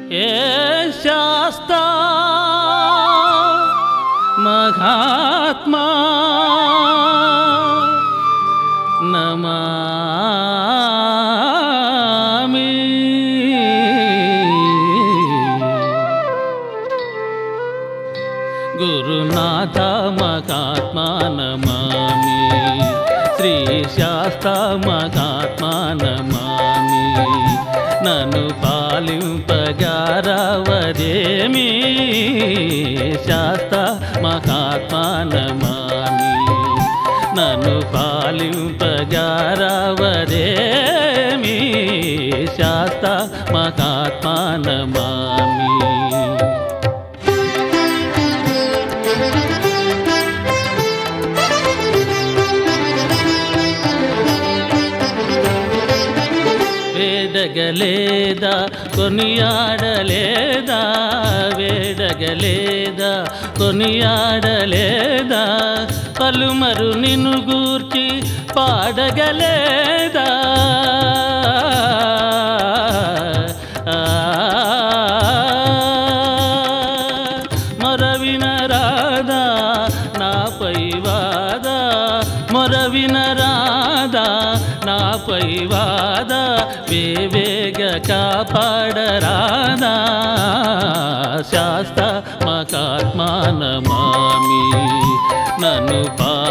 ఏ శాస్తా మహాత్మా నమామి గురునాథ మహాత్మా నమామి శ్రీ శాస్త మహాత్మా నమామి నన్ను పాలింపగారవదేమి శాస్త మహాత్మా నమామి నన్ను పాలింపగారవదేమి శాస్త మహాత్మా నమామి వేడగలేదా కొనియాడలేదా వేడగలేదా కొనియాడలేదా పలుమరు నిన్ను గూర్చి పాడగలేదా మొరవిన రాదా నాపై వాదా మొరవిన రాదా నాపై వాదా వేవేగ కాపాడరాదా శాస్త మకాత్మానమామి నన్ను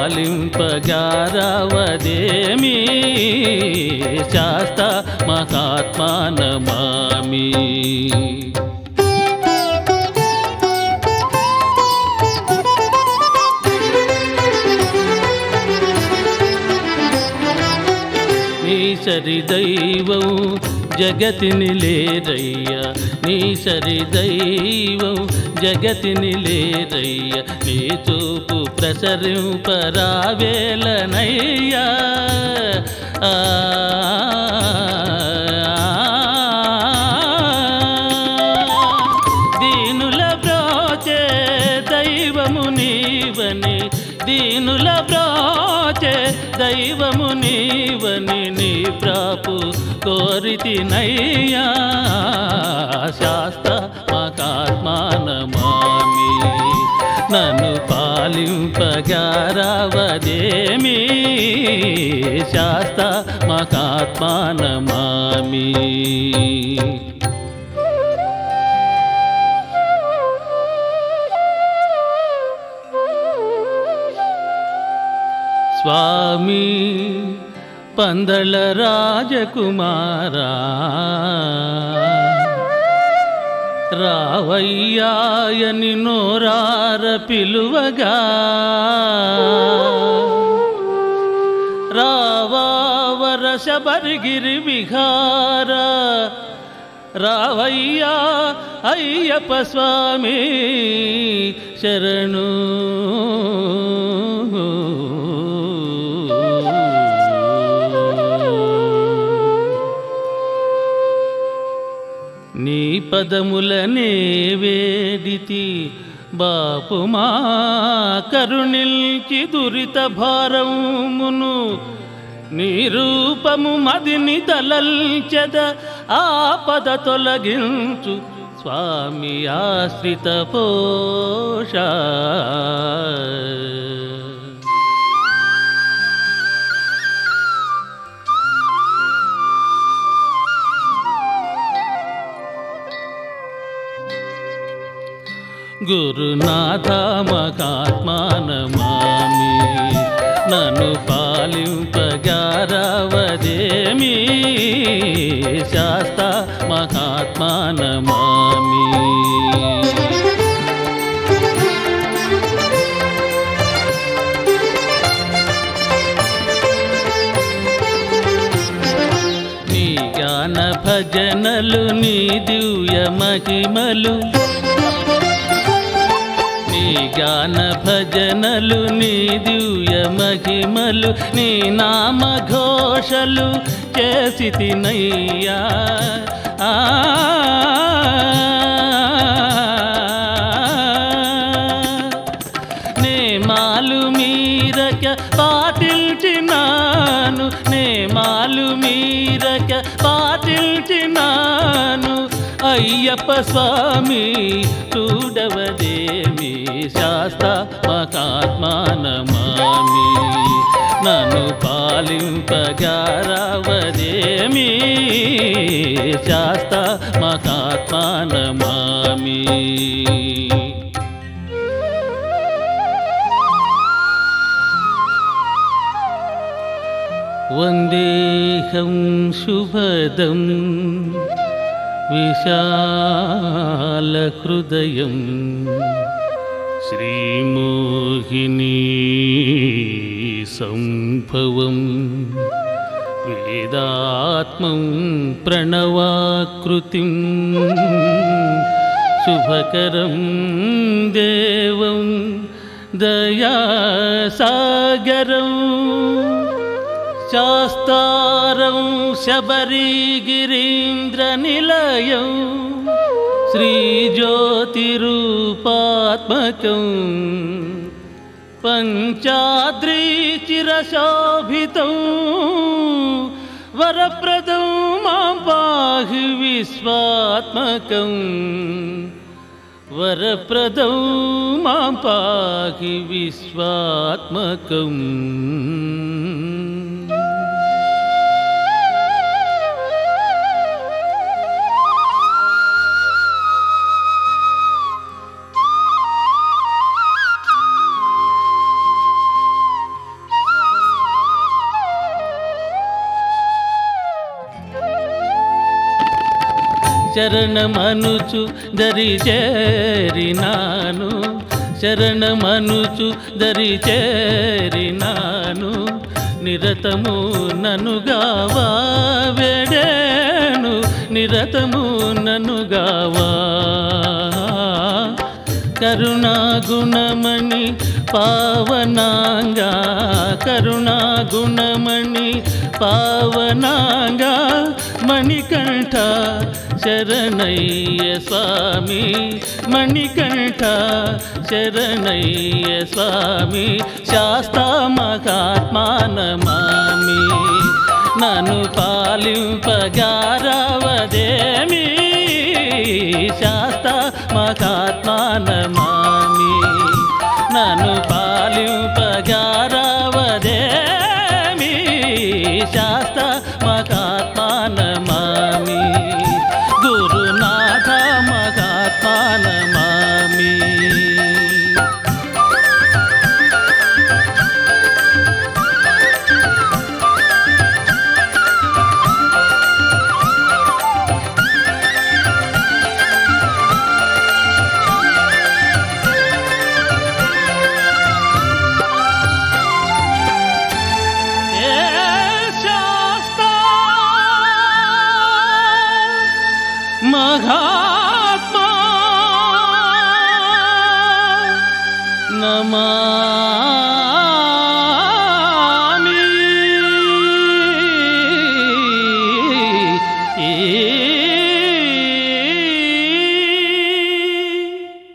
పాలింపగారవదేమి శాస్త మహాత్మానమామి నీ సరి దైవం జగతిని లేరయ్య నీ సరి దైవం జగతిని లేరయ్య నీ చూపు ప్రసరింపరావేలనయ్యా ఆ దీనుల బ్రోచే దైవము నీవని దీనుల బ్రోచే దైవము నీవని నీ ప్రాపు కోరితినయ్యా శాస్త మకాత్మానమామి నన్ను పాలింపగారవదేమి శాస్త మకాత్మానమామి స్వామి పందళ రాజకుమారా రావయ్యాయని నోరార పిలువగా రావావర శబరిగిరి విహార రావయ్యా అయ్యప్ప స్వామి శరణు నీ పదములనే వేడితి బాపుమా కరుణిల్చి దురిత భారమును నీ రూపము మదిని తలల్చెద ఆపద తొలగించు స్వామి ఆశ్రిత పోష గురునాథ మకాత్మానమామి నన్ను పాలింపగారవదేమి శాస్త మహాత్మానమామి నీ గాన భజనలు నీ దివ్య మహిమలు నీ గాన భజనలు నీ దివ్య మహిమలు నీ నామ ఘోషలు చేసి తినయ్యా ఆ నేమాలు మీరక పాటిల్చినాను నేమాలు మీరక పాటిల్చినాను అయ్యప్ప స్వామి చూడవదేమి శాస్త మకాత్మానమామి నన్ను పాలింపగారవదేమి శాస్త మకాత్మానమామి వందేహం శుభదం విశాలహృదయం శ్రీమోహినీ సంభవం వేదాత్మం ప్రణవాకృతిం శుభకరం దేవం దయాసాగరం శాస్తారం శబరిగిరీంద్రనిలయం శ్రీజ్యోతిరూపాత్మకం పంచాద్రీచిరశోభితం వరప్రదం మాం పాహి విశ్వాత్మకం వరప్రదం మాం పాహి విశ్వాత్మకం శరణమనుచు దరి చేరినాను శరణమనుచు దరి చేరినాను నిరతము ననుగావా వేడేను నిరతము ననుగావా కరుణాగుణమణి పావనాంగా కరుణాగుణమణి పావనాంగా మణికంఠ శరణయ్య స్వామి మణికంఠ శరణయ్య స్వామి శాస్తా మహాత్మానమామి నన్ను పాలింపగారవదేమి శాస్త మహాత్మానమామి నన్ను పాలింపగా